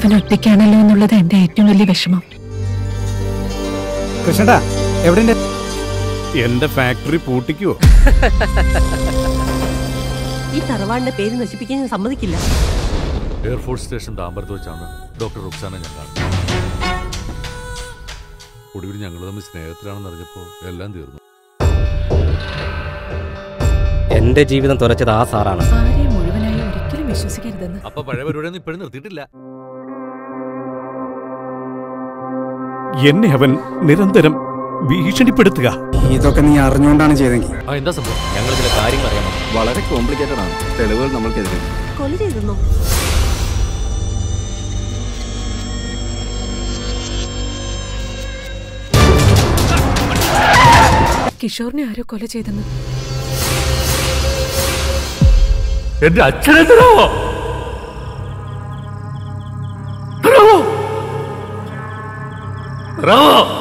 അവൻ ഒറ്റയ്ക്കാണല്ലോ എന്നുള്ളത് എന്റെ ഏറ്റവും വലിയ വിഷമം കൃഷ്ണടാ എവിടെ എന്റെ ഫാക്ടറി പൂട്ടിക്കുവോ ഈ തറവാടിന്റെ പേര് നശിപ്പിക്കാൻ ഞാൻ സമ്മതിക്കില്ല എയർഫോഴ്സ് സ്റ്റേഷൻ താമ്പരത്ത് വെച്ചാണ് ഡോക്ടർ റുക്സാനെ ഞാൻ കാണുന്നത് ഒടുവിൽ ഞങ്ങൾ തമ്മിൽ സ്നേഹത്തിലാണെന്ന് അറിഞ്ഞപ്പോൾ എല്ലാം തീർന്നു എന്റെ ജീവിതം തുലച്ചത് ആ സാറാണ് ആരെയും മുഴുവനായി ഒരിക്കലും വിശ്വസിക്കരുതെന്ന് അപ്പൊ പഴയ പരിപാടിയൊന്നും ഇപ്പോഴും നിർത്തിയിട്ടില്ല എന്നെ അവൻ നിരന്തരം ഭീഷണിപ്പെടുത്തുക ഇതൊക്കെ നീ അറിഞ്ഞുകൊണ്ടാണ് ചെയ്തെങ്കിൽ ആ എന്താ സംഭവം ഞങ്ങൾ ചില കാര്യങ്ങൾ അറിയാമോ വളരെ കോംപ്ലിക്കേറ്റഡ് ആണ് തെളിവുകൾ നമ്മൾക്കെതിരെ കൊല ചെയ്തെന്നോ കിഷോറിനെ ആരോ കൊല ചെയ്തെന്ന് എന്റെ അച്ഛനെ തരാമോ തരാമോ തരാമോ